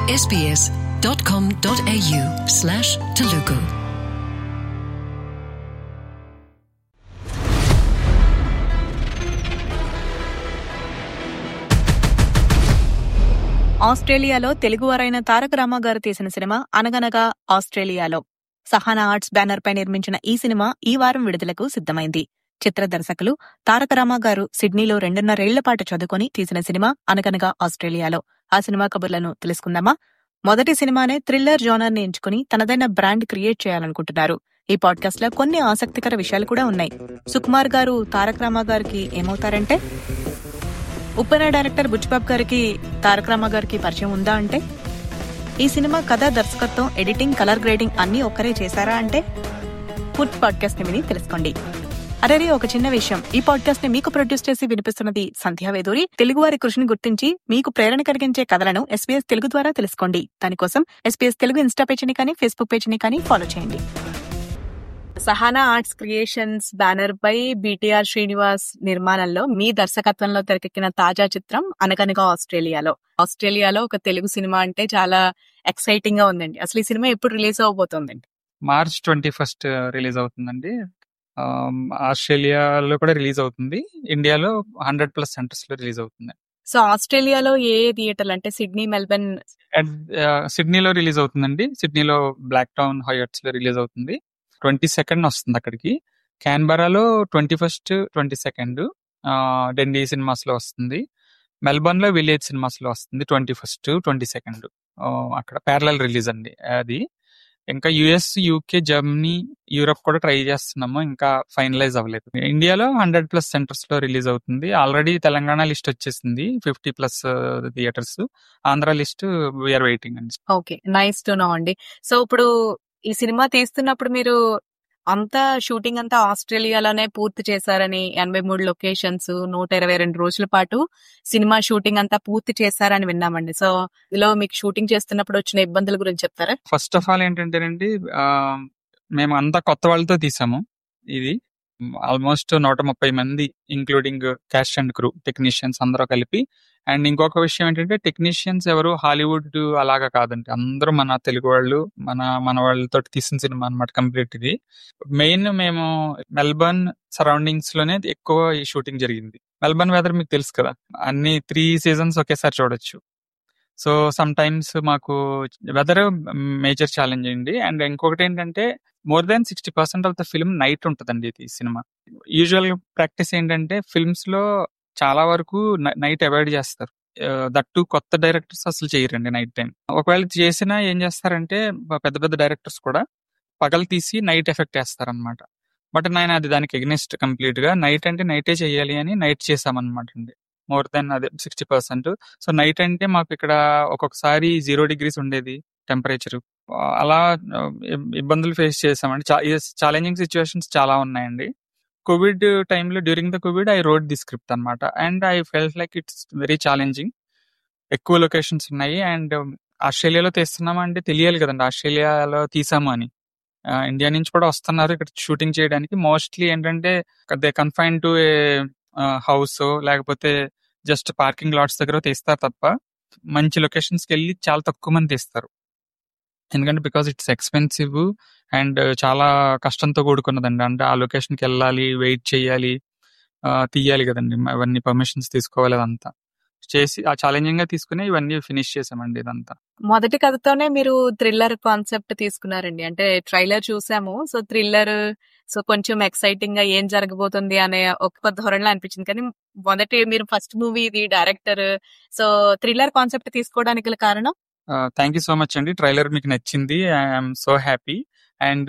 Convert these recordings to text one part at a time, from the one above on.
sbs.com.au slash Telugu. ఆస్ట్రేలియాలో తెలుగువారైన తారక రామ గారు తీసిన సినిమా అనగనగా ఆస్ట్రేలియాలో సహానా ఆర్ట్స్ బ్యానర్ పై నిర్మించిన ఈ సినిమా ఈ వారం విడుదలకు సిద్ధమైంది చిత్ర దర్శకులు తారక రామ గారు సిడ్నీలో రెండున్నరేళ్ల పాటు చదువుకొని తీసిన సినిమా అనగనగా ఆస్ట్రేలియాలో ఆ సినిమా కబుర్లను తెలుసుకుందామా మొదటి సినిమానే థ్రిల్లర్ జోనర్ ని ఎంచుకుని తనదైన బ్రాండ్ క్రియేట్ చేయాలనుకుంటున్నారు ఈ పాడ్కాస్ట్ లో కొన్ని ఆసక్తికర విషయాలు కూడా ఉన్నాయి సుకుమార్ గారు తారక రామ గారికి ఏమవుతారంటే ఉప్పెన డైరెక్టర్ బుచ్చిబాబు గారికి తారక రామ గారికి పరిచయం ఉందా అంటే ఈ సినిమా కథ దర్శకత్వం ఎడిటింగ్ కలర్ గ్రేడింగ్ అన్ని ఒక్కరే చేశారా అంటే పూర్తి పాడ్కాస్ట్ ని విని తెలుసుకోండి అరే ఒక చిన్న విషయం ఈ పాడ్కాస్ట్ ని మీకు ప్రొడ్యూస్ చేసి వినిపిస్తున్నది సంధ్యా వేదూరి తెలుగువారి కృషిని గుర్తించి మీకు ప్రేరణ కలిగించే కథలను ఎస్పీఎస్ తెలుగు ద్వారా తెలుసుకోండి దానికోసం ఎస్పీఎస్ తెలుగు ఇన్స్టా పేజీని కానీ ఫేస్బుక్ పేజీని కానీ ఫాలో చేయండి సహానా ఆర్ట్స్ క్రియేషన్స్ బ్యానర్ పై బీటీఆర్ శ్రీనివాస్ నిర్మాణంలో మీ దర్శకత్వంలో తెరకెక్కిన తాజా చిత్రం అనగనగా ఆస్ట్రేలియాలో ఆస్ట్రేలియాలో ఒక తెలుగు సినిమా అంటే చాలా ఎక్సైటింగ్ గా ఉందండి అసలు ఈ సినిమా ఎప్పుడు రిలీజ్ అవబోతోందండి మార్చ్ ట్వంటీ ఫస్ట్ రిలీజ్ అవుతుందండి ఆమ్, ఆస్ట్రేలియాలో కూడా రిలీజ్ అవుతుంది ఇండియాలో హండ్రెడ్ ప్లస్ సెంటర్స్ లో రిలీజ్ అవుతుంది సో ఆస్ట్రేలియాలో ఏ థియేటర్లు అంటే సిడ్నీ మెల్బర్న్ అండ్ సిడ్నీలో రిలీజ్ అవుతుందండి సిడ్నీలో బ్లాక్ టౌన్ హైట్స్ లో రిలీజ్ అవుతుంది ట్వంటీ సెకండ్ వస్తుంది అక్కడికి క్యాన్బరాలో twenty first twenty second Dendy Cinemas లో వస్తుంది మెల్బర్న్ లో విలేజ్ సినిమాస్ లో వస్తుంది ట్వంటీ ఫస్ట్ ట్వంటీ సెకండ్ అక్కడ ప్యారలల్ రిలీజ్ అండి అది ఇంకా యుఎస్ యూకే జర్మనీ యూరప్ కూడా ట్రై చేస్తున్నాము ఇంకా ఫైనలైజ్ అవ్వలేదు ఇండియాలో హండ్రెడ్ ప్లస్ సెంటర్స్ లో రిలీజ్ అవుతుంది ఆల్రెడీ తెలంగాణ లిస్ట్ వచ్చేసింది fifty plus theatres Andhra list we're waiting అండి ఓకే నైస్ టు నో అండి సో ఇప్పుడు ఈ సినిమా తీస్తున్నప్పుడు మీరు అంతా షూటింగ్ అంతా ఆస్ట్రేలియాలోనే పూర్తి చేశారని ఎనభై మూడు లొకేషన్స్ నూట ఇరవై రెండు రోజుల పాటు సినిమా షూటింగ్ అంతా పూర్తి చేశారని విన్నామండి సో ఇందులో మీకు షూటింగ్ చేస్తున్నప్పుడు వచ్చిన ఇబ్బందుల గురించి చెప్తారా ఫస్ట్ ఆఫ్ ఆల్ ఏంటంటేనండి ఆ, మేము అంతా కొత్త వాళ్ళతో తీసాము ఇది ఆల్మోస్ట్ నూట ముప్పై మంది including cast and crew technicians అందరూ కలిపి అండ్ ఇంకొక విషయం ఏంటంటే టెక్నీషియన్స్ ఎవరు హాలీవుడ్ అలాగా కాదండి అందరూ మన తెలుగు వాళ్ళు మన మన వాళ్ళతో తీసిన సినిమా అనమాట కంప్లీట్ ఇది మెయిన్ మేము మెల్బర్న్ సరౌండింగ్స్ లోనే ఎక్కువ ఈ షూటింగ్ జరిగింది మెల్బర్న్ వెదర్ మీకు తెలుసు కదా అన్ని త్రీ సీజన్స్ ఒకేసారి చూడొచ్చు సో సమ్ టైమ్స్ మాకు వెదర్ మేజర్ ఛాలెంజ్ అండి అండ్ ఇంకొకటి ఏంటంటే more than sixty percent of the film night ఉంటుందండి ఇది సినిమా యూజువల్ ప్రాక్టీస్ ఏంటంటే ఫిల్మ్స్ లో చాలా వరకు నైట్ అవాయిడ్ చేస్తారు దట్టు కొత్త డైరెక్టర్స్ అసలు చేయరండి నైట్ టైం ఒకవేళ చేసినా ఏం చేస్తారంటే పెద్ద పెద్ద డైరెక్టర్స్ కూడా పగలు తీసి నైట్ ఎఫెక్ట్ వేస్తారనమాట బట్ నేను అది దానికి ఎగ్నెస్ట్ కంప్లీట్ గా నైట్ అంటే నైటే చేయాలి అని నైట్ చేసామన్నమాట అండి మోర్ దెన్ అదే సిక్స్టీ పర్సెంట్ సో నైట్ అంటే మాకు ఇక్కడ ఒక్కొక్కసారి జీరో డిగ్రీస్ ఉండేది టెంపరేచర్ అలా ఆ, ఇబ్- ఇబ్బందులు ఫేస్ చేసామండి ఛాలెంజింగ్ సిచ్యువేషన్స్ చాలా ఉన్నాయండి కోవిడ్ టైంలో during the covid I read the script అనమాట and I felt like it's very challenging ఎక్కువ లొకేషన్స్ ఉన్నాయి అండ్ ఆస్ట్రేలియాలో తీస్తున్నామా అంటే తెలియాలి కదండి ఆస్ట్రేలియాలో తీసాము అని ఆ, ఇండియా నుంచి కూడా వస్తున్నారు ఇక్కడ షూటింగ్ చేయడానికి మోస్ట్లీ ఏంటంటే they confine to a house లేకపోతే జస్ట్ పార్కింగ్ లాట్స్ దగ్గర తీస్తారు తప్ప మంచి లొకేషన్స్కి వెళ్ళి చాలా తక్కువ మంది తీస్తారు ఎందుకంటే బికాస్ ఇట్స్ ఎక్స్పెన్సివ్ అండ్ చాలా కష్టంతో కూడుకున్నదండి అంటే ఆ లొకేషన్కి వెళ్ళాలి వెయిట్ చేయాలి ఆ, తీయాలి కదండి అవన్నీ పర్మిషన్స్ తీసుకోవాలి అదంతా చేసి ఆ ఛాలెంజింగ్ గా తీసుకుని ఇవన్నీ ఫినిష్ చేసామండి ఇదంతా మొదటి కథతోనే మీరు థ్రిల్లర్ కాన్సెప్ట్ తీసుకున్నారండి అంటే ట్రైలర్ చూసాము సో థ్రిల్లర్ సో కొంచెం ఎక్సైటింగ్ గా ఏం జరగబోతుంది అనే ఒక ధోరణిలో అనిపించింది కానీ మొదటి మీరు ఫస్ట్ మూవీ ఇది డైరెక్టర్ సో థ్రిల్లర్ కాన్సెప్ట్ తీసుకోవడానికి గల కారణం థ్యాంక్ యూ సో మచ్ అండి ట్రైలర్ మీకు నచ్చింది I'm so happy and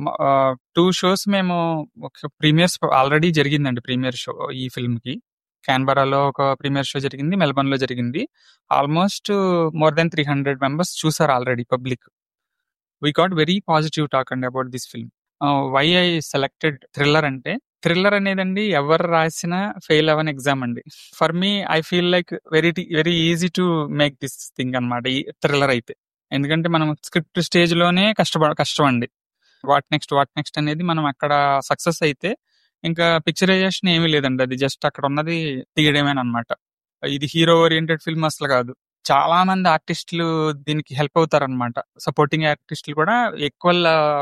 two shows మేము ఒక ప్రీమియర్స్ ఆల్రెడీ జరిగిందండి ప్రీమియర్ షో ఈ ఫిల్మ్ కి క్యాన్బరాలో ఒక ప్రీమియర్ షో జరిగింది మెల్బర్న్ లో జరిగింది almost more than three hundred members చూసారు already public we got very positive talk అండి about this film why I selected thriller అంటే థ్రిల్లర్ అనేదండి ఎవరు రాసినా ఫెయిల్ అవ్వని ఎగ్జామ్ అండి for me I feel like very very easy to make this thing అనమాట ఈ thriller అయితే ఎందుకంటే మనం స్క్రిప్ట్ స్టేజ్ లోనే కష్టపడ కష్టం అండి వాట్ నెక్స్ట్ వాట్ నెక్స్ట్ అనేది మనం అక్కడ సక్సెస్ అయితే ఇంకా పిక్చరైజేషన్ ఏమీ లేదండి అది జస్ట్ అక్కడ ఉన్నది తీయడమేనమాట ఇది హీరో ఓరియంటెడ్ ఫిల్మ్ అసలు కాదు చాలా మంది ఆర్టిస్టులు దీనికి హెల్ప్ అవుతారనమాట సపోర్టింగ్ ఆర్టిస్టులు కూడా ఈక్వల్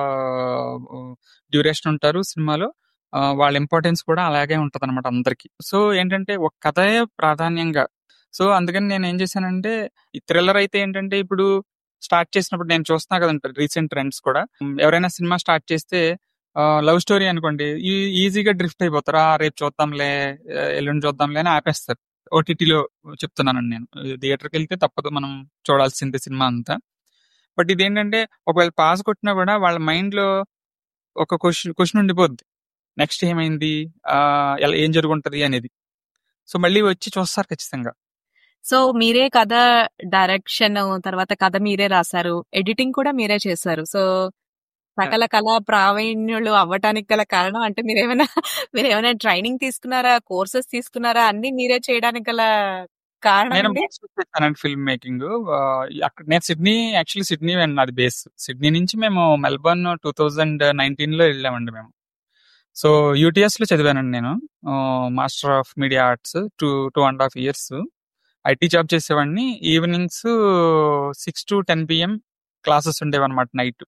డ్యూరేషన్ ఉంటారు సినిమాలో ఆ, వాళ్ళ ఇంపార్టెన్స్ కూడా అలాగే ఉంటది అనమాట అందరికి సో ఏంటంటే ఒక కథే ప్రాధాన్యంగా సో అందుకని నేను ఏం చేశానంటే ఈ థ్రిల్లర్ అయితే ఏంటంటే ఇప్పుడు స్టార్ట్ చేసినప్పుడు నేను చూస్తున్నా కదంట రీసెంట్ ట్రెండ్స్ కూడా ఉమ్, ఎవరైనా సినిమా స్టార్ట్ చేస్తే లవ్ స్టోరీ అనుకోండి ఈ- ఈజీగా డ్రిఫ్ట్ అయిపోతారు "ఆ, రేపు చూద్దాంలే ఆ, ఎల్లుండి చూద్దాంలే అని ఆపేస్తారు ఓటీటీలో చెప్తున్నానండి నేను థియేటర్కి వెళ్తే తప్పదు మనం చూడాల్సిందే సినిమా అంతా బట్ ఇదేంటంటే ఒకవేళ పాస్ కొట్టినా కూడా వాళ్ళ మైండ్ లో ఒక క్వశ్చన్ క్వశ్చన్ ఉండిపోద్ది నెక్స్ట్ ఏమైంది ఆ ఎలా ఏం జరుగుంటది అనేది సో మళ్ళీ వచ్చి చూస్తారు ఖచ్చితంగా సో మీరే కథ డైరెక్షన్ తర్వాత కథ మీరే రాశారు ఎడిటింగ్ కూడా మీరే చేశారు సో సకల కళా ప్రావీణ్యులు అవ్వటానికి గల కారణం అంటే మీరేమైనా మీరేమైనా ట్రైనింగ్ తీసుకున్నారా కోర్సెస్ తీసుకున్నారా అన్ని మీరే చేయడానికి గల కారణం నేను ఏంటి? మాస్టర్స్ చేశానండి ఫిల్మ్ మేకింగ్ అక్కడ నేను సిడ్నీ యాక్చువల్లీ సిడ్నీ అండి నాది బేస్ సిడ్నీ నుంచి మేము మెల్బర్న్ టూ థౌజండ్ నైన్టీన్ లో వెళ్ళామండి మేము సో యూటీఎస్ లో చదివానండి నేను master of media arts two two and half years IT job చేసేవాడిని evenings six to ten PM classes ఉండేవన్నమాట నైట్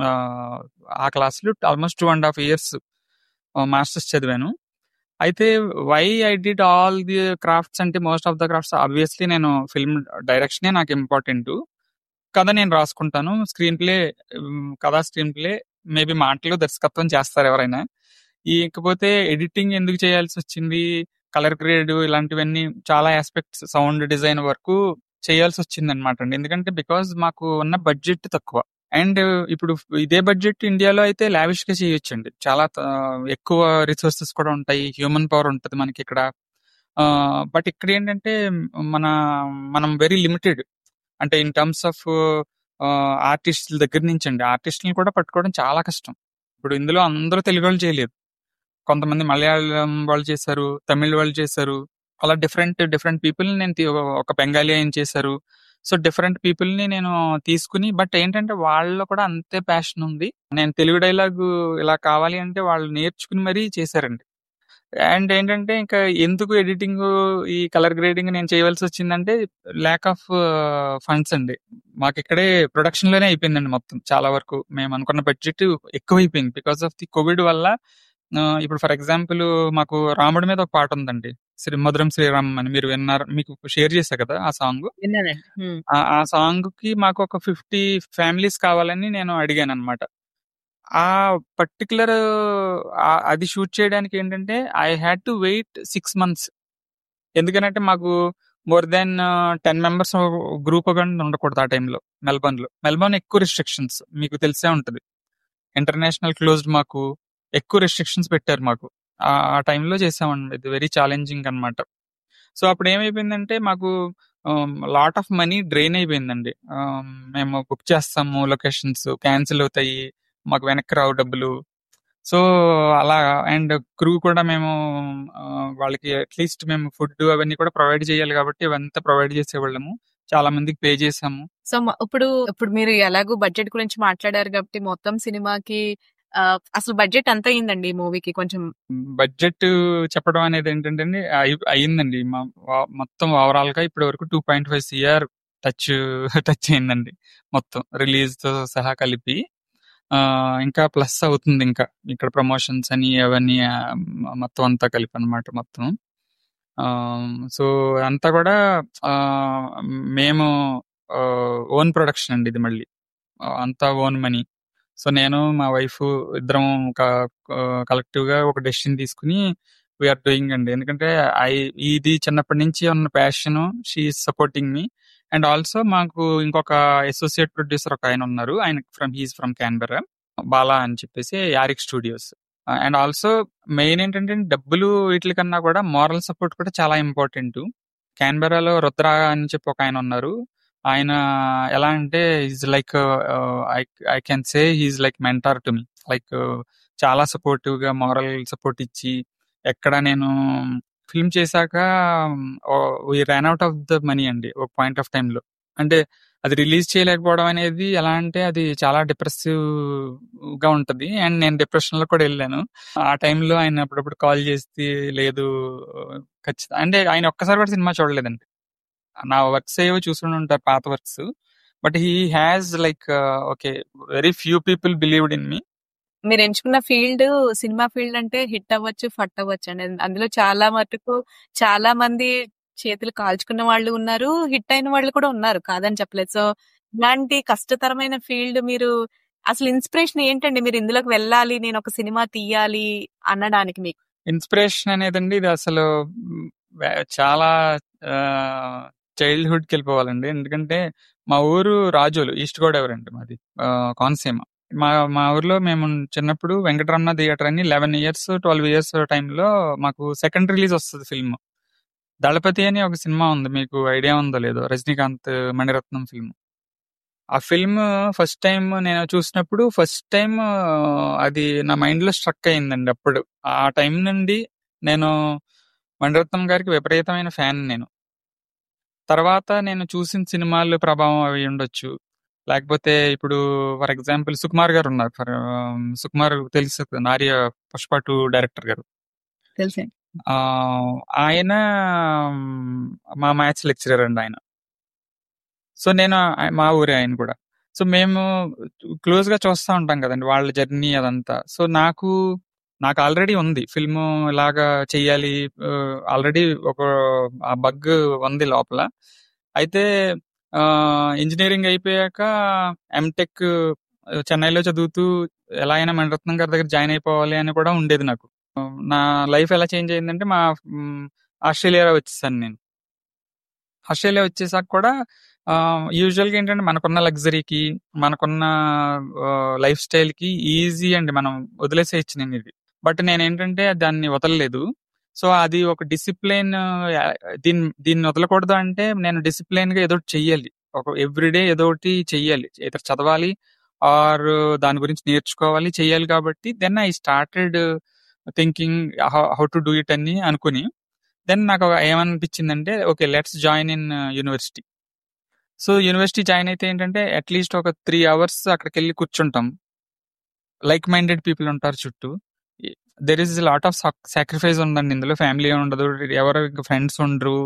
ఆ క్లాసులు almost two and half years masters చదివాను అయితే why I did all the crafts అంటే most of the crafts obviously నేను film డైరెక్షనే నాకు ఇంపార్టెంట్ కథ నేను రాసుకుంటాను స్క్రీన్ ప్లే కథ స్క్రీన్ ప్లే మేబీ మాటలు దర్శకత్వం చేస్తారు ఎవరైనా ఈ ఇకపోతే ఎడిటింగ్ ఎందుకు చేయాల్సి వచ్చింది కలర్ గ్రేడ్ ఇలాంటివన్నీ చాలా ఆస్పెక్ట్స్ సౌండ్ డిజైన్ వరకు చేయాల్సి వచ్చింది అనమాట అండి ఎందుకంటే బికాజ్ మాకు ఉన్న బడ్జెట్ తక్కువ అండ్ ఇప్పుడు ఇదే బడ్జెట్ ఇండియాలో అయితే లావిష్ గా చేయొచ్చండి చాలా త- ఎక్కువ రిసోర్సెస్ కూడా ఉంటాయి హ్యూమన్ పవర్ ఉంటది మనకి ఇక్కడ బట్ ఇక్కడ ఏంటంటే మన మనం వెరీ లిమిటెడ్ అంటే ఇన్ టర్మ్స్ ఆఫ్ ఆర్టిస్టుల దగ్గర నుంచి అండి ఆర్టిస్టులను కూడా పట్టుకోవడం చాలా కష్టం ఇప్పుడు ఇందులో అందరూ తెలుగు వాళ్ళు చేయలేదు కొంతమంది మలయాళం వాళ్ళు చేశారు తమిళ్ వాళ్ళు చేశారు అలా డిఫరెంట్ డిఫరెంట్ పీపుల్ నేను తీ- ఒక బెంగాలీ ఆయన చేశారు సో డిఫరెంట్ పీపుల్ ని నేను తీసుకుని బట్ ఏంటంటే వాళ్ళలో కూడా అంతే ప్యాషన్ ఉంది నేను తెలుగు డైలాగ్ ఇలా కావాలి అంటే వాళ్ళు నేర్చుకుని మరీ చేశారండి అండ్ ఏంటంటే ఇంకా ఎందుకు ఎడిటింగ్ ఈ కలర్ గ్రేడింగ్ నేను చేయవలసి వచ్చిందంటే ల్యాక్ ఆఫ్ ఫండ్స్ అండి మాకు ఇక్కడే ప్రొడక్షన్ లోనే అయిపోయిందండి మొత్తం చాలా వరకు మేము అనుకున్న బడ్జెట్ ఎక్కువ అయిపోయింది బికాస్ ఆఫ్ ది కోవిడ్ వల్ల ఆ, ఇప్పుడు ఫర్ ఎగ్జాంపుల్ మాకు రాముడి మీద ఒక పాట ఉందండి శ్రీ మధురం శ్రీరామ్ అని మీరు విన్నారు మీకు షేర్ చేశా కదా ఆ సాంగ్ విన్నానండి హ్మ్. ఆ ఆ సాంగ్ కి మాకు ఒక ఫిఫ్టీ ఫ్యామిలీస్ కావాలని నేను అడిగాను అనమాట ఆ పర్టికులర్ అది షూట్ చేయడానికి ఏంటంటే I had to wait six months ఎందుకనంటే మాకు more than ten members group ఉండకూడదు ఆ టైంలో మెల్బర్న్ లో మెల్బర్న్ ఎక్కువ రిస్ట్రిక్షన్స్ మీకు తెలిసే ఉంటది ఇంటర్నేషనల్ క్లోజ్డ్ మాకు ఎక్కువ రెస్ట్రిక్షన్స్ పెట్టారు మాకు ఆ ఆ టైంలో చేసామండి ఇది వెరీ ఛాలెంజింగ్ అన్నమాట సో అప్పుడు ఏమైపోయిందంటే మాకు లాట్ ఆఫ్ మనీ డ్రైన్ అయిపోయిందండి Um, మేము బుక్ చేస్తాము లొకేషన్స్ క్యాన్సిల్ అవుతాయి మాకు వెనక్కి రావు డబ్బులు సో అలా అండ్ క్రూ కూడా మేము ఆ, వాళ్ళకి అట్లీస్ట్ మేము ఫుడ్ అవన్నీ కూడా ప్రొవైడ్ చేయాలి కాబట్టి ఇవంతా ప్రొవైడ్ చేసేవాళ్ళము చాలా మందికి పే చేసాము సో మ- ఇప్పుడు ఇప్పుడు మీరు ఎలాగో బడ్జెట్ గురించి మాట్లాడారు కాబట్టి మొత్తం సినిమాకి ఆ, అసలు బడ్జెట్ ఎంత అయిందండి ఈ మూవీకి కొంచెం బడ్జెట్ చెప్పడం అనేది ఏంటంటే అండి, అయి- అయ్యిందండి మా- వా- మొత్తం ఓవరాల్ గా ఇప్పటి వరకు two point five CR touch touch అయిందండి మొత్తం రిలీజ్ తో సహా కలిపి ఆ, ఇంకా ప్లస్ అవుతుంది ఇంకా ఇక్కడ ప్రమోషన్స్ అని అవన్నీ ఆ, మ- మొత్తం అంతా కలిపి అన్నమాట మొత్తం సో అంతా కూడా ఆ, మేము ఓన్ ప్రొడక్షన్ అండి ఇది మళ్ళీ ఆ, అంతా ఓన్ మనీ సో నేను మా వైఫ్ ఇద్దరం కలెక్టివ్ గా ఒక డెసిషన్ తీసుకుని వీఆర్ డూయింగ్ అండి ఎందుకంటే ఐ ఇది చిన్నప్పటి నుంచి ఉన్న passion she supporting me and also మాకు ఇంకొక అసోసియేట్ ప్రొడ్యూసర్ ఒక ఆయన ఉన్నారు ఆయన from he's from Canberra Bala అని చెప్పేసి యారిక్ స్టూడియోస్ అండ్ ఆల్సో మెయిన్ ఏంటంటే డబ్బులు వీటి కన్నా కూడా మారల్ సపోర్ట్ కూడా చాలా ఇంపార్టెంట్ క్యాన్బెరాలో రుద్ర అని చెప్పి ఒక ఆయన ఉన్నారు ఆయన ఎలా అంటే is like I can say he's like mentor to me like చాలా సపోర్టివ్ గా మారల్ సపోర్ట్ ఇచ్చి ఎక్కడ నేను ఫిల్మ్ చేశాక we ran out of the money అండి ఒక పాయింట్ ఆఫ్ లో అంటే అది రిలీజ్ చేయలేకపోవడం అనేది ఎలా అంటే అది చాలా డిప్రెసివ్ గా ఉంటది అండ్ నేను డిప్రెషన్ లో కూడా వెళ్ళాను ఆ టైంలో ఆయన అప్పుడప్పుడు కాల్ చేసి లేదు ఖచ్చితంగా అంటే ఆయన ఒక్కసారి కూడా సినిమా చూడలేదండి నా వర్క్స్ ఏవో చూసుకుని ఉంటారు పాత works but he has like okay very few people believed in me మీరు ఎంచుకున్న ఫీల్డ్ సినిమా ఫీల్డ్ అంటే హిట్ అవ్వచ్చు ఫట్ అవ్వచ్చు అండి అందులో చాలా మటుకు చాలా మంది చేతులు కాల్చుకున్న వాళ్ళు ఉన్నారు హిట్ అయిన వాళ్ళు కూడా ఉన్నారు కాదని చెప్పలేదు సో ఇలాంటి కష్టతరమైన ఫీల్డ్ మీరు అసలు ఇన్స్పిరేషన్ ఏంటండి మీరు ఇందులోకి వెళ్ళాలి నేను ఒక సినిమా తీయాలి అనడానికి మీకు ఇన్స్పిరేషన్ అనేదండి ఇది అసలు మ్, వే- చాలా చైల్డ్హుడ్కి వెళ్ళిపోవాలండి ఎందుకంటే మా ఊరు రాజోలు ఈస్ట్ గోదావరి అండి మాది ఆ, కోనసీమ మా మా ఊర్లో మేము చిన్నప్పుడు వెంకటరమణ థియేటర్ అని లెవెన్ ఇయర్స్ ట్వెల్వ్ ఇయర్స్ టైంలో మాకు సెకండ్ రిలీజ్ వస్తుంది ఫిల్మ్ దళపతి అని ఒక సినిమా ఉంది మీకు ఐడియా ఉందో లేదో రజనీకాంత్ మణిరత్నం ఫిల్మ్ ఆ ఫిల్మ్ ఫస్ట్ టైం నేను చూసినప్పుడు ఫస్ట్ టైం అది నా మైండ్ లో స్ట్రక్ అయిందండి అప్పుడు ఆ టైం నుండి నేను మణిరత్నం గారికి విపరీతమైన ఫ్యాన్ నేను తర్వాత నేను చూసిన సినిమాలు ప్రభావం అవి ఉండొచ్చు లేకపోతే ఇప్పుడు ఫర్ ఎగ్జాంపుల్ సుకుమార్ గారు ఉన్నారు ఫర్ సుకుమార్ తెలుసు కదా, నార్య పుష్ప టూ డైరెక్టర్ గారు తెలిసే ఆ, ఆయన మ్, మా మ్యాథ్స్ లెక్చరర్ అండి ఆయన సో నేను ఆ- మా ఊరే ఆయన కూడా సో మేము క్లోజ్ గా చూస్తూ ఉంటాం కదండి వాళ్ళ జర్నీ అదంతా సో నాకు నాకు ఆల్రెడీ ఉంది ఫిల్మ్ ఇలాగా చెయ్యాలి ఆల్రెడీ ఒక ఆ బగ్ ఉంది లోపల అయితే ఇంజనీరింగ్ అయిపోయాక ఎంటెక్ చెన్నైలో చదువుతూ ఎలా అయినా మణిరత్నం గారి దగ్గర జాయిన్ అయిపోవాలి అని కూడా ఉండేది నాకు నా లైఫ్ ఎలా చేంజ్ అయిందంటే మా మ్, ఆస్ట్రేలియా వచ్చేసాను నేను ఆస్ట్రేలియా వచ్చేసాక కూడా యూజువల్ గా ఏంటంటే మనకున్న లగ్జరీకి మనకున్న లైఫ్ స్టైల్ కి ఈజీ అండి మనం వదిలేసేయచ్చు నేను ఇది బట్ నేను ఏంటంటే దాన్ని వదలలేదు సో అది ఒక డిసిప్లిన్ దీన్ని దీన్ని వదలకూడదు అంటే నేను డిసిప్లిన్ గా ఏదో ఒకటి చెయ్యాలి ఒక ఎవ్రీడే ఏదో ఒకటి చెయ్యాలి ఏదో చదవాలి ఆర్ దాని గురించి నేర్చుకోవాలి చెయ్యాలి కాబట్టి then I started thinking how to do it అని అనుకుని దెన్ నాకు ఒక ఏమనిపించిందంటే okay let's join in university so university join అయితే ఏంటంటే అట్లీస్ట్ ఒక త్రీ అవర్స్ అక్కడికి వెళ్ళి కూర్చుంటాం లైక్ మైండెడ్ పీపుల్ ఉంటారు చుట్టూ there is lot of sacrifice ఉందండి ఇందులో ఫ్యామిలీ ఉండదు ఎవరు ఫ్రెండ్స్ ఉండరు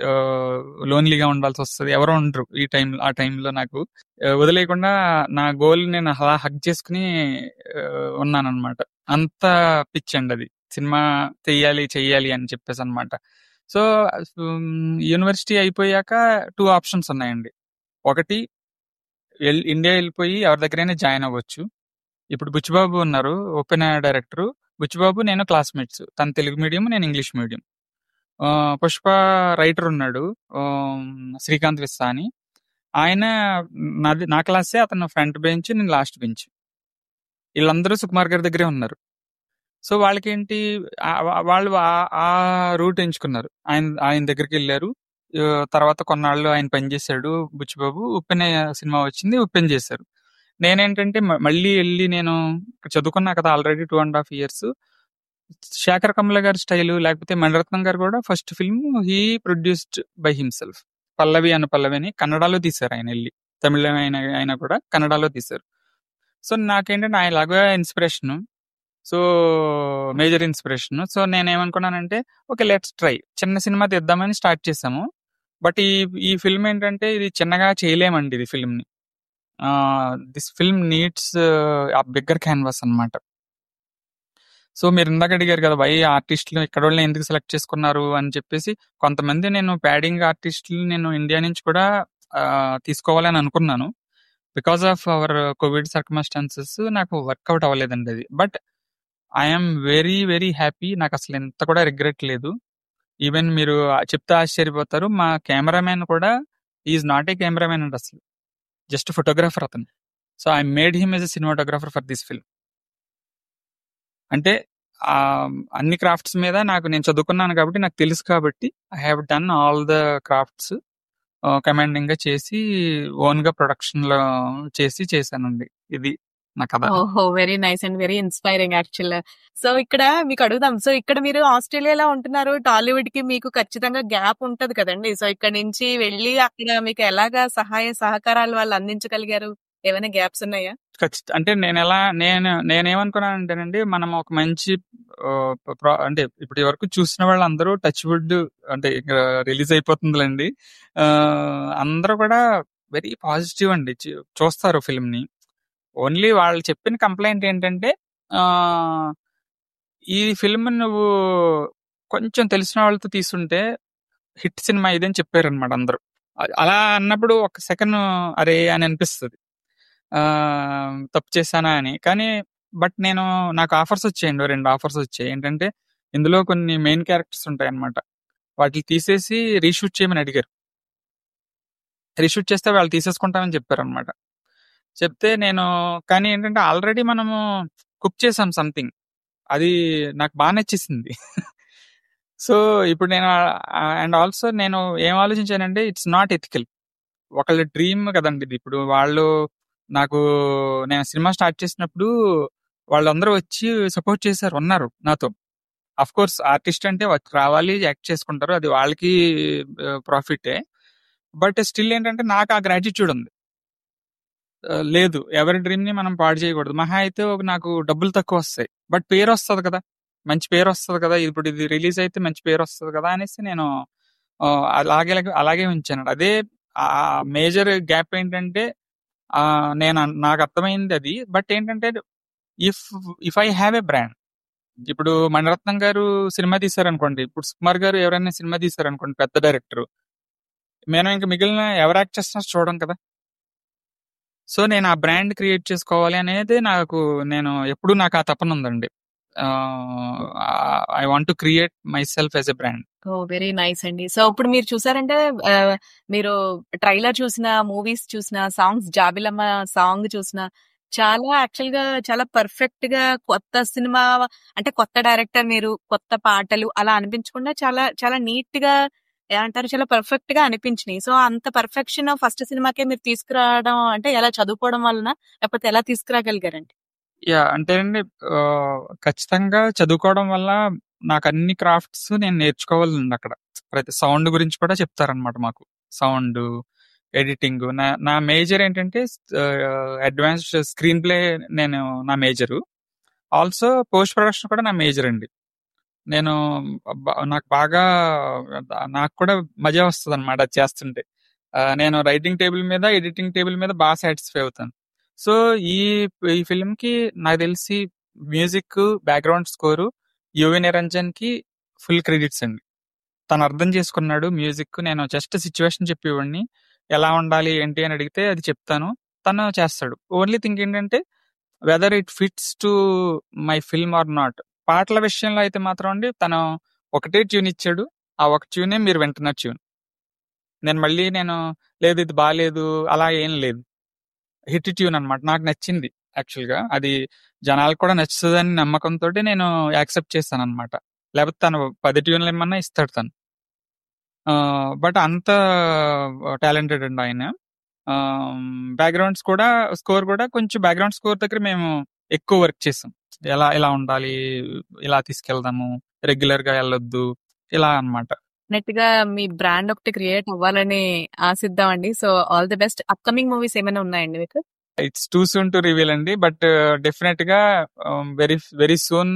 లోన్లీగా ఉండాల్సి వస్తుంది ఎవరు ఉండరు ఈ టైం ఆ టైంలో నాకు ఆ, వదిలేయకుండా నా గోల్ నేను అలా హక్ చేసుకుని ఉన్నాను అనమాట అంత పిచ్ అండి అది సినిమా చెయ్యాలి చెయ్యాలి అని చెప్పేసి అనమాట సో యూనివర్సిటీ అయిపోయాక టూ ఆప్షన్స్ ఉన్నాయండి ఒకటి ఎల్- ఇండియా వెళ్ళిపోయి ఎవరి దగ్గరైనా జాయిన్ అవ్వచ్చు ఇప్పుడు బుచ్చిబాబు ఉన్నారు ఓపెన్ డైరెక్టర్ బుచ్చిబాబు నేను క్లాస్మేట్స్ తన తెలుగు మీడియం నేను ఇంగ్లీష్ మీడియం ఆ, పుష్ప రైటర్ ఉన్నాడు ఆ, శ్రీకాంత్ విస్సా అని ఆయన నాది నా క్లాసే అతను ఫ్రంట్ బెంచ్ నేను లాస్ట్ బెంచ్ వీళ్ళందరూ సుకుమార్ గారి దగ్గరే ఉన్నారు సో వాళ్ళకేంటి ఆ- వా- వాళ్ళు ఆ- ఆ రూట్ ఎంచుకున్నారు ఆయన ఆయన దగ్గరికి వెళ్ళారు ఆ, తర్వాత కొన్నాళ్ళు ఆయన పనిచేశాడు బుచ్చిబాబు ఉప్పెన సినిమా వచ్చింది ఉప్పెన్ చేశారు నేనేంటంటే మ- మళ్ళీ వెళ్ళి నేను ఇక్కడ చదువుకున్నా కదా already two and half years Sekhar Kammula గారి స్టైల్ లేకపోతే మణిరత్నం గారు కూడా first film he produced by himself Pallavi అన్న పల్లవి అని కన్నడలో తీశారు ఆయన వెళ్ళి తమిళ అయినా అయినా కూడా కన్నడలో తీశారు సో నాకేంటంటే ఆయన లాగా inspiration so major inspiration so నేను ఏమనుకున్నానంటే ఓకే లెట్స్ ట్రై చిన్న సినిమా తీద్దామని స్టార్ట్ చేసాము బట్ ఈ ఈ ఫిల్మ్ ఏంటంటే ఇది చిన్నగా చేయలేమండి ఇది ఫిల్మ్ ని this film needs a bigger canvas అన్నమాట సో మీరు ఇందాక అడిగారు కదా వై ఆర్టిస్టులు ఇక్కడ వాళ్ళని ఎందుకు సెలెక్ట్ చేసుకున్నారు అని చెప్పేసి కొంతమంది నేను ప్యాడింగ్ ఆర్టిస్టులు నేను ఇండియా నుంచి కూడా ఆ, తీసుకోవాలని అనుకున్నాను because of our covid circumstances నాకు వర్కౌట్ అవ్వలేదండి అది but I'm very very happy నాకు అసలు ఎంత కూడా రిగ్రెట్ లేదు ఈవెన్ మీరు చెప్తే ఆశ్చర్యపోతారు మా కెమెరామ్యాన్ కూడా ఈజ్ నాట్ ఏ కెమెరామ్యాన్ అండి అసలు జస్ట్ ఫోటోగ్రాఫర్ అతను so I made him as a cinematographer for this film అంటే ఆ, అన్ని క్రాఫ్ట్స్ మీద నాకు నేను చదువుకున్నాను కాబట్టి నాకు తెలుసు కాబట్టి I have done all the crafts commanding గా చేసి ఓన్ గా ప్రొడక్షన్ లో చేసి చేశానండి ఇది నా కథ ఓహో very nice and very inspiring actual so ఇక్కడ మీకు అడుగుదాం సో ఇక్కడ మీరు ఆస్ట్రేలియాలో ఉంటున్నారు టాలీవుడ్ కి మీకు ఖచ్చితంగా గ్యాప్ ఉంటది కదండి సో ఇక్కడ నుంచి వెళ్ళి అక్కడ మీకు ఎలాగా సహాయ సహకారాలు వాళ్ళు అందించగలిగారు ఏమైనా గ్యాప్స్ ఉన్నాయా ఖచ్చిత అంటే నేను ఎలా నేను నేనేమనుకున్నానంటేనండి మనం ఒక మంచి ఆ, ప్ర- అంటే ఇప్పటి వరకు చూసిన వాళ్ళందరూ టచ్ వుడ్ అంటే రిలీజ్ అయిపోతుందిలేండి ఆ, అందరూ కూడా వెరీ పాజిటివ్ అండి చూ- చూస్తారు ఫిల్మ్ ని ఓన్లీ వాళ్ళు చెప్పిన కంప్లైంట్ ఏంటంటే ఆ, ఈ ఫిల్మ్ నువ్వు కొంచెం తెలిసిన వాళ్ళతో తీసుంటే హిట్ సినిమా ఇది అని చెప్పారు అనమాట అందరూ అ- అలా అన్నప్పుడు ఒక సెకండ్ అరే అని అనిపిస్తుంది ఆ, తప్పు చేశానా అని కానీ బట్ నేను నాకు ఆఫర్స్ వచ్చాయండి ఓ రెండు ఆఫర్స్ వచ్చాయి ఏంటంటే ఇందులో కొన్ని మెయిన్ క్యారెక్టర్స్ ఉంటాయి అన్నమాట వాటిని తీసేసి రీషూట్ చేయమని అడిగారు రీషూట్ చేస్తే వాళ్ళు తీసేసుకుంటామని చెప్పారు అనమాట చెప్తే నేను కానీ ఏంటంటే ఆల్రెడీ మనము కుక్ చేసాం సంథింగ్ అది నాకు బాగా నచ్చేసింది సో ఇప్పుడు నేను అండ్ ఆల్సో నేను ఏం ఆలోచించానంటే ఇట్స్ నాట్ ఎథికల్ ఒకళ్ళ డ్రీమ్ కదండి ఇది ఇప్పుడు వాళ్ళు నాకు నేను సినిమా స్టార్ట్ చేసినప్పుడు వాళ్ళందరూ వచ్చి సపోర్ట్ చేశారు ఉన్నారు నాతో అఫ్ కోర్స్ ఆర్టిస్ట్ అంటే వచ్చి రావాలి యాక్ట్ చేసుకుంటారు అది వాళ్ళకి ప్రాఫిటే బట్ స్టిల్ ఏంటంటే నాకు ఆ గ్రాటిట్యూడ్ ఉంది ఆ, లేదు ఎవరి డ్రీమ్ ని మనం పాడు చేయకూడదు మహా అయితే ఒక నాకు డబ్బులు తక్కువ వస్తాయి బట్ పేరు వస్తుంది కదా మంచి పేరు వస్తుంది కదా ఇప్పుడు ఇది రిలీజ్ అయితే మంచి పేరు వస్తుంది కదా అనేసి నేను ఆ, అలాగే అలాగే ఉంచాను అదే ఆ మేజర్ గ్యాప్ ఏంటంటే ఆ, నేను అన్- నాకు అర్థమైంది అది బట్ ఏంటంటే if if I have a brand ఇప్పుడు మణిరత్నం గారు సినిమా తీశారనుకోండి ఇప్పుడు సుకుమార్ గారు ఎవరైనా సినిమా తీశారనుకోండి పెద్ద డైరెక్టర్ మేము ఇంకా మిగిలిన ఎవరు యాక్ట్ చేస్తున్నారు చూడం కదా సో నేను ఆ బ్రాండ్ క్రియేట్ చేసుకోవాలి అనేది నాకు నేను ఎప్పుడు నాకు ఆ తపన ఉందండి I want to create myself as a brand oh very nice అండి సో ఇప్పుడు మీరు చూసారంటే ఆ, మీరు ట్రైలర్ చూసిన మూవీస్ చూసిన సాంగ్స్ జాబిలమ్మ సాంగ్ చూసిన చాలా యాక్చువల్ గా చాలా పర్ఫెక్ట్ గా కొత్త సినిమా అంటే కొత్త డైరెక్టర్ మీరు కొత్త పాటలు అలా అనిపించకుండా చాలా చాలా నీట్ గా ఏమంటారు చాలా పర్ఫెక్ట్ గా అనిపించినాయి సో అంత పర్ఫెక్షన్ ఫస్ట్ సినిమాకే మీరు తీసుకురావడం అంటే ఎలా చదువుకోవడం వలన లేకపోతే ఎలా తీసుకురాగలిగారండి యా అంటే అండి ఆ, ఖచ్చితంగా చదువుకోవడం వల్ల నాకు అన్ని క్రాఫ్ట్స్ నేను నేర్చుకోవాలండి అక్కడ ప్రతి సౌండ్ గురించి కూడా చెప్తారనమాట మాకు సౌండ్ ఎడిటింగ్ నా నా మేజర్ ఏంటంటే అడ్వాన్స్డ్ స్క్రీన్ ప్లే నేను నా మేజరు ఆల్సో పోస్ట్ ప్రొడక్షన్ కూడా నా మేజర్ అండి నేను బ- నాకు బాగా నాకు కూడా మజా వస్తుంది అనమాట అది చేస్తుంటే ఆ, నేను రైటింగ్ టేబుల్ మీద ఎడిటింగ్ టేబుల్ మీద బాగా సాటిస్ఫై అవుతాను సో ఈ ఈ ఫిల్మ్ కి నాకు తెలిసి music background score UV Niranjan కి ఫుల్ క్రెడిట్స్ అండి తను అర్థం చేసుకున్నాడు మ్యూజిక్ నేను జస్ట్ సిచ్యువేషన్ చెప్పేవాడిని ఎలా ఉండాలి ఏంటి అని అడిగితే అది చెప్తాను తను చేస్తాడు ఓన్లీ థింక్ ఏంటంటే whether it fits to my film or not పాటల విషయంలో అయితే మాత్రం అండి తను ఒకటే ట్యూన్ ఇచ్చాడు ఆ ఒక ట్యూనే మీరు వింటున్న ట్యూన్ నేను మళ్ళీ నేను లేదు ఇది బాగాలేదు అలా ఏం లేదు హిట్ ట్యూన్ అన్నమాట నాకు నచ్చింది యాక్చువల్ గా అది జనాలకు కూడా నచ్చుతుందని నమ్మకంతో నేను యాక్సెప్ట్ చేస్తాను అనమాట లేకపోతే తను పది ట్యూన్లు ఏమన్నా ఇస్తాడు తను బట్ అంత టాలెంటెడ్ అండి ఆయన బ్యాక్గ్రౌండ్స్ కూడా స్కోర్ కూడా కొంచెం బ్యాక్గ్రౌండ్ స్కోర్ దగ్గర మేము ఎక్కువ వర్క్ చేసాం ఎలా ఇలా ఉండాలి ఇలా తీసుకెళ్దాము రెగ్యులర్ గా వెళ్ళొద్దు ఇలా అన్నమాట నెట్ గా మీ బ్రాండ్ ఒకటి క్రియేట్ అవ్వాలని ఆశిద్దామండి so all the best upcoming movies ఏమైనా ఉన్నాయండి మీకు it's too soon to reveal అండి బట్ డెఫినెట్ గా వెరీ వెరీ సూన్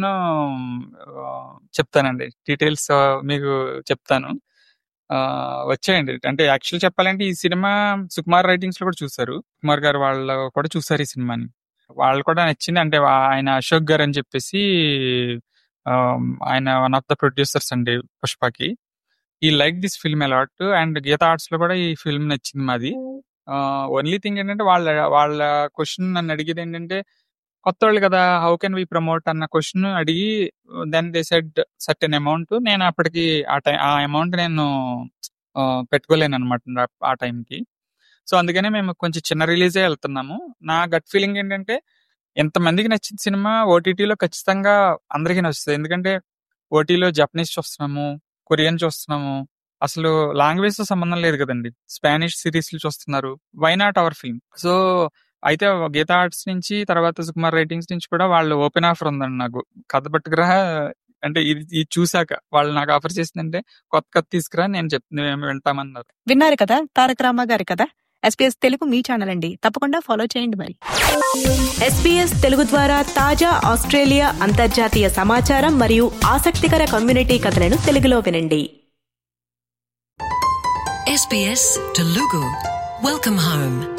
చెప్తానండి డీటెయిల్స్ మీకు చెప్తాను ఆ, వచ్చాయండి అంటే యాక్చువల్ చెప్పాలంటే ఈ సినిమా సుకుమార్ రైటింగ్స్ లో కూడా చూసారు కుమార్ గారు వాళ్ళు కూడా చూసారు ఈ సినిమాని వాళ్ళు కూడా నచ్చింది అంటే వా- ఆయన అశోక్ గారు అని చెప్పేసి ఆ, ఆయన వన్ ఆఫ్ ద ప్రొడ్యూసర్స్ అండి పుష్పకి ఈ like this film a lot and Geetha Arts లో కూడా ఈ ఫిల్మ్ నచ్చింది మాది ఓన్లీ థింగ్ ఏంటంటే వాళ్ళ వాళ్ళ క్వశ్చన్ నన్ను అడిగేది ఏంటంటే కొత్త వాళ్ళు కదా హౌ కెన్ వి ప్రమోట్ అన్న క్వశ్చన్ అడిగి then they said certain amount నేను అప్పటికి ఆ టైం ఆ అమౌంట్ నేను ఆ, పెట్టుకోలేను అనమాట ఆ టైంకి సో అందుకనే మేము కొంచెం చిన్న రిలీజే వెళ్తున్నాము నా గట్ ఫీలింగ్ ఏంటంటే ఎంతమందికి నచ్చిన సినిమా ఓటీటీలో ఖచ్చితంగా అందరికీ నచ్చుతుంది ఎందుకంటే ఓటీలో జపనీస్ చూస్తున్నాము కొరియన్ చూస్తున్నాము అసలు లాంగ్వేజ్ తో సంబంధం లేదు కదండి స్పానిష్ సిరీస్లు చూస్తున్నారు why not our film so అయితే గీతా ఆర్ట్స్ నుంచి తర్వాత సుకుమార్ రైటింగ్స్ నుంచి కూడా వాళ్ళు ఓపెన్ ఆఫర్ ఉందండి నాకు కథ పట్టుకురా అంటే ఇది ఇది చూసాక వాళ్ళు నాకు ఆఫర్ చేసిందంటే కొత్త కథ తీసుకురా నేను చెప్ మేము వింటామన్నారు విన్నారు కదా తారక రామ గారి కదా ఎస్పీఎస్ తెలుగు మీ ఛానల్ అండి తప్పకుండా ఫాలో చేయండి మరి ఎస్పీఎస్ తెలుగు ద్వారా తాజా ఆస్ట్రేలియా అంతర్జాతీయ సమాచారం మరియు ఆసక్తికర కమ్యూనిటీ కథలను తెలుగులో వినండి SBS Telugu. Welcome home.